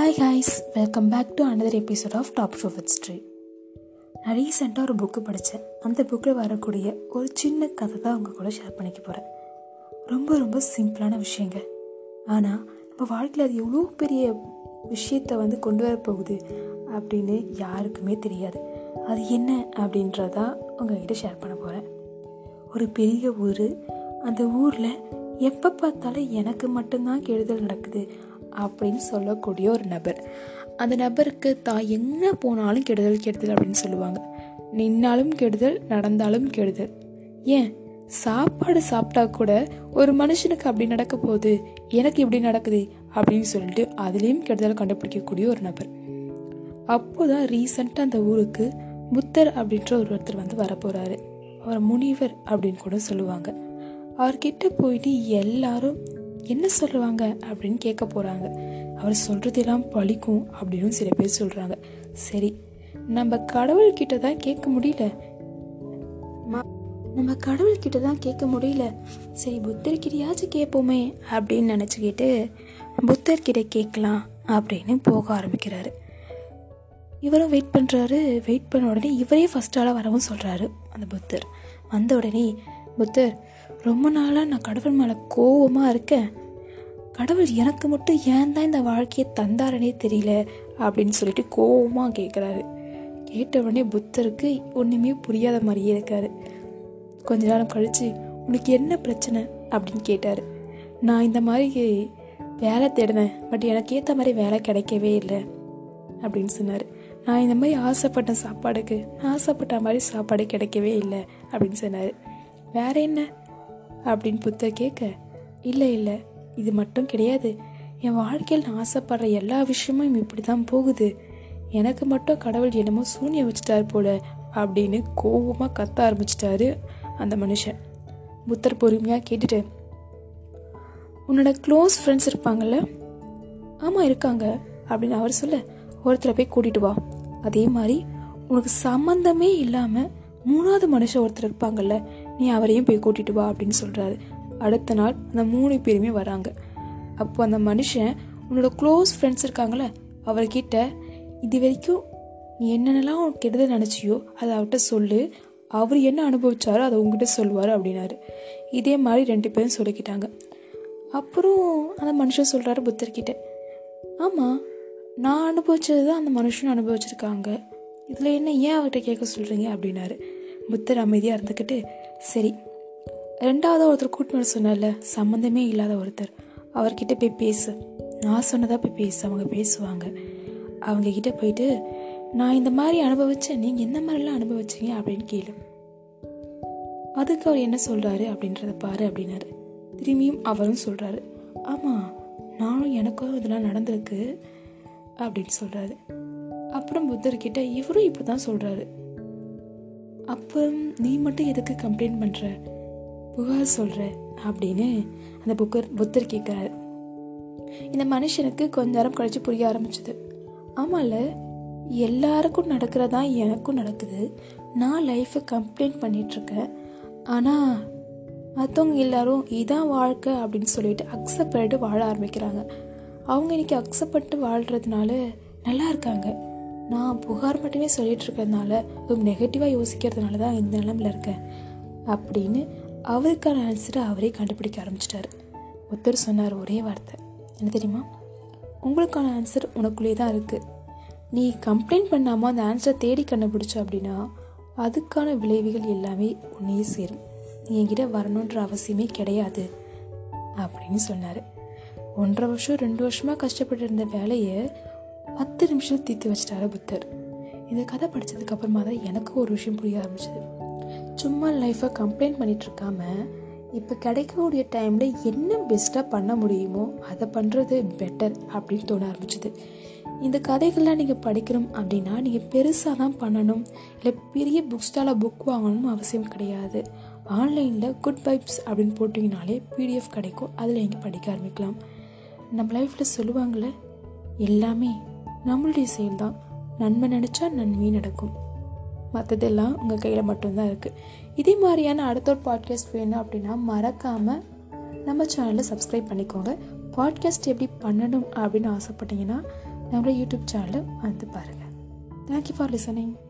hi ஹாய்ஸ் welcome back to another episode of top show with ஸ்ட்ரீ நான் ரீசெண்டாக ஒரு புக்கு படித்தேன் அந்த புக்கில் வரக்கூடிய ஒரு சின்ன கதை தான் உங்கள் கூட ஷேர் பண்ணிக்க போகிறேன் ரொம்ப ரொம்ப சிம்பிளான விஷயங்க ஆனால் நம்ம வாழ்க்கையில் அது எவ்வளோ பெரிய விஷயத்தை வந்து கொண்டு வர போகுது அப்படின்னு யாருக்குமே தெரியாது அது என்ன அப்படின்றதா உங்ககிட்ட ஷேர் பண்ண போகிறேன் ஒரு பெரிய ஊர் அந்த ஊரில் எப்போ பார்த்தாலும் எனக்கு மட்டும்தான் கெடுதல் நடக்குது அப்படின்னு சொல்லக்கூடிய ஒரு நபர் அந்த நபருக்கு தான் எங்கே போனாலும் கெடுதல் கெடுதல் அப்படின்னு சொல்லுவாங்க நின்னாலும் கெடுதல் நடந்தாலும் கெடுதல் ஏன் சாப்பாடு சாப்பிட்டா கூட ஒரு மனுஷனுக்கு அப்படி நடக்க போகுது எனக்கு இப்படி நடக்குது அப்படின்னு சொல்லிட்டு அதுலேயும் கெடுதல் கண்டுபிடிக்கக்கூடிய ஒரு நபர் அப்போதான் ரீசண்டாக அந்த ஊருக்கு புத்தர் அப்படின்ற ஒரு ஒருத்தர் வந்து வரப்போகிறாரு அவர் முனிவர் அப்படின்னு கூட சொல்லுவாங்க அவர்கிட்ட போயிட்டு எல்லாரும் என்ன சொல்லுவாங்க அப்படின்னு கேட்க போகிறாங்க அவர் சொல்கிறதெல்லாம் பழிக்கும் அப்படின்னு சில பேர் சொல்கிறாங்க சரி நம்ம கடவுள்கிட்ட தான் கேட்க முடியல ம- நம்ம கடவுள்கிட்ட தான் கேட்க முடியல சரி புத்தர்கிட்டயாச்சும் கேட்போமே அப்படின்னு நினச்சிக்கிட்டு புத்தர்கிட்ட கேட்கலாம் அப்படின்னு போக ஆரம்பிக்கிறாரு இவரும் வெயிட் பண்ணுறாரு வெயிட் பண்ண உடனே இவரே ஃபர்ஸ்ட் ஆளாக வரவும் சொல்கிறாரு அந்த புத்தர் வந்த உடனே புத்தர் ரொம்ப நாளாக நான் கடவுள் மேலே கோவமாக இருக்கேன் கடவுள் எனக்கு மட்டும் ஏன் தான் இந்த வாழ்க்கையை தந்தாரனே தெரியல அப்படின்னு சொல்லிட்டு கோவமாக கேட்குறாரு கேட்ட உடனே புத்தருக்கு ஒன்றுமே புரியாத மாதிரியே இருக்காரு கொஞ்ச நேரம் கழிச்சு உனக்கு என்ன பிரச்சனை அப்படின்னு கேட்டார் நான் இந்த மாதிரி வேலை தேடினேன் பட் எனக்கு ஏற்ற மாதிரி வேலை கிடைக்கவே இல்லை அப்படின்னு சொன்னார் நான் இந்த மாதிரி ஆசைப்பட்ட சாப்பாடுக்கு நான் ஆசைப்பட்ட மாதிரி சாப்பாடு கிடைக்கவே இல்லை அப்படின்னு சொன்னார் வேற என்ன அப்படின்னு புத்தர் கேட்க இல்லை இல்லை இது மட்டும் கிடையாது என் வாழ்க்கையில் நான் ஆசைப்படுற எல்லா விஷயமும் இப்படி தான் போகுது எனக்கு மட்டும் கடவுள் என்னமோ சூனியம் வச்சுட்டார் போல அப்படின்னு கோவமாக கத்த ஆரம்பிச்சிட்டாரு அந்த மனுஷன் புத்தர் பொறுமையாக கேட்டுட்டு உன்னோட க்ளோஸ் ஃப்ரெண்ட்ஸ் இருப்பாங்கல்ல ஆமாம் இருக்காங்க அப்படின்னு அவர் சொல்ல ஒருத்தரை போய் கூட்டிட்டு வா அதே மாதிரி உனக்கு சம்மந்தமே இல்லாமல் மூணாவது மனுஷன் ஒருத்தர் இருப்பாங்கல்ல நீ அவரையும் போய் கூட்டிட்டு வா அப்படின்னு சொல்கிறாரு அடுத்த நாள் அந்த மூணு பேருமே வராங்க அப்போ அந்த மனுஷன் உன்னோட க்ளோஸ் ஃப்ரெண்ட்ஸ் இருக்காங்கல்ல அவர்கிட்ட இது வரைக்கும் நீ என்னென்னலாம் உனக்கு கெடுதல் நினச்சியோ அதை அவர்கிட்ட சொல்லு அவர் என்ன அனுபவிச்சாரோ அதை உங்ககிட்ட சொல்லுவார் அப்படின்னாரு இதே மாதிரி ரெண்டு பேரும் சொல்லிக்கிட்டாங்க அப்புறம் அந்த மனுஷன் சொல்கிறாரு புத்தர்கிட்ட ஆமாம் நான் அனுபவிச்சது தான் அந்த மனுஷனும் அனுபவிச்சிருக்காங்க இதில் என்ன ஏன் அவர்கிட்ட கேட்க சொல்கிறீங்க அப்படின்னாரு புத்தர் அமைதியாக இருந்துக்கிட்டு சரி ரெண்டாவது ஒருத்தர் கூட்டின்னு வர சொன்னார்ல சம்மந்தமே இல்லாத ஒருத்தர் அவர்கிட்ட போய் பேசு நான் சொன்னதாக போய் பேசு அவங்க பேசுவாங்க அவங்க கிட்ட போயிட்டு நான் இந்த மாதிரி அனுபவிச்சேன் நீங்கள் எந்த மாதிரிலாம் அனுபவிச்சீங்க அப்படின்னு கேளு அதுக்கு அவர் என்ன சொல்கிறாரு அப்படின்றத பாரு அப்படின்னாரு திரும்பியும் அவரும் சொல்கிறாரு ஆமாம் நானும் எனக்கும் இதெல்லாம் நடந்திருக்கு அப்படின்னு சொல்கிறாரு அப்புறம் புத்தர்கிட்ட இவரும் இப்படி தான் சொல்கிறாரு அப்புறம் நீ மட்டும் எதுக்கு கம்ப்ளைண்ட் பண்ணுற புகார் சொல்கிற அப்படின்னு அந்த புக்கர் புத்தர் கேட்குறாரு இந்த மனுஷனுக்கு கொஞ்ச நேரம் கழிச்சு புரிய ஆரம்பிச்சது ஆமாம்ல எல்லாருக்கும் நடக்கிறதா எனக்கும் நடக்குது நான் லைஃப்பை கம்ப்ளைண்ட் பண்ணிகிட்ருக்கேன் ஆனால் மற்றவங்க எல்லாரும் இதான் வாழ்க்கை அப்படின்னு சொல்லிட்டு அக்செப்ட் பண்ணிட்டு வாழ ஆரம்பிக்கிறாங்க அவங்க இன்னைக்கு அக்செப்ட் பண்ணிட்டு வாழ்கிறதுனால நல்லா இருக்காங்க நான் புகார் மட்டுமே சொல்லிட்டு இருக்கிறதுனால ரொம்ப நெகட்டிவாக யோசிக்கிறதுனால தான் இந்த நிலமையில இருக்கேன் அப்படின்னு அவருக்கான ஆன்சரை அவரே கண்டுபிடிக்க ஆரம்பிச்சிட்டாரு ஒருத்தர் சொன்னார் ஒரே வார்த்தை என்ன தெரியுமா உங்களுக்கான ஆன்சர் உனக்குள்ளே தான் இருக்குது நீ கம்ப்ளைண்ட் பண்ணாமல் அந்த ஆன்சரை தேடி கண்டுபிடிச்ச அப்படின்னா அதுக்கான விளைவுகள் எல்லாமே உன்னையே சேரும் நீ என்கிட்ட வரணுன்ற அவசியமே கிடையாது அப்படின்னு சொன்னார் ஒன்றரை வருஷம் ரெண்டு வருஷமாக கஷ்டப்பட்டு இருந்த வேலையை பத்து நிமிஷம் தீர்த்து வச்சிட்டாரு புத்தர் இந்த கதை படித்ததுக்கு அப்புறமா தான் எனக்கு ஒரு விஷயம் புரிய ஆரம்பிச்சது சும்மா லைஃப்பை கம்ப்ளைண்ட் பண்ணிட்டு இருக்காம இப்போ கிடைக்கக்கூடிய டைமில் என்ன பெஸ்ட்டாக பண்ண முடியுமோ அதை பண்ணுறது பெட்டர் அப்படின்னு தோண ஆரம்பிச்சது இந்த கதைகள்லாம் நீங்கள் படிக்கணும் அப்படின்னா நீங்கள் பெருசாக தான் பண்ணணும் இல்லை பெரிய புக் ஸ்டாலில் புக் வாங்கணும்னு அவசியம் கிடையாது ஆன்லைனில் குட் வைப்ஸ் அப்படின்னு போட்டிங்கனாலே பிடிஎஃப் கிடைக்கும் அதில் நீங்கள் படிக்க ஆரம்பிக்கலாம் நம்ம லைஃப்பில் சொல்லுவாங்களே எல்லாமே நம்மளுடைய செயல் தான் நன்மை நினச்சா நன்மை நடக்கும் மற்றதெல்லாம் உங்கள் கையில் மட்டும்தான் இருக்குது இதே மாதிரியான அடுத்த ஒரு பாட்காஸ்ட் வேணும் அப்படின்னா மறக்காமல் நம்ம சேனலை சப்ஸ்கிரைப் பண்ணிக்கோங்க பாட்காஸ்ட் எப்படி பண்ணணும் அப்படின்னு ஆசைப்பட்டீங்கன்னா நம்மளோட யூடியூப் சேனலை வந்து பாருங்கள் தேங்க்யூ ஃபார் லிசனிங்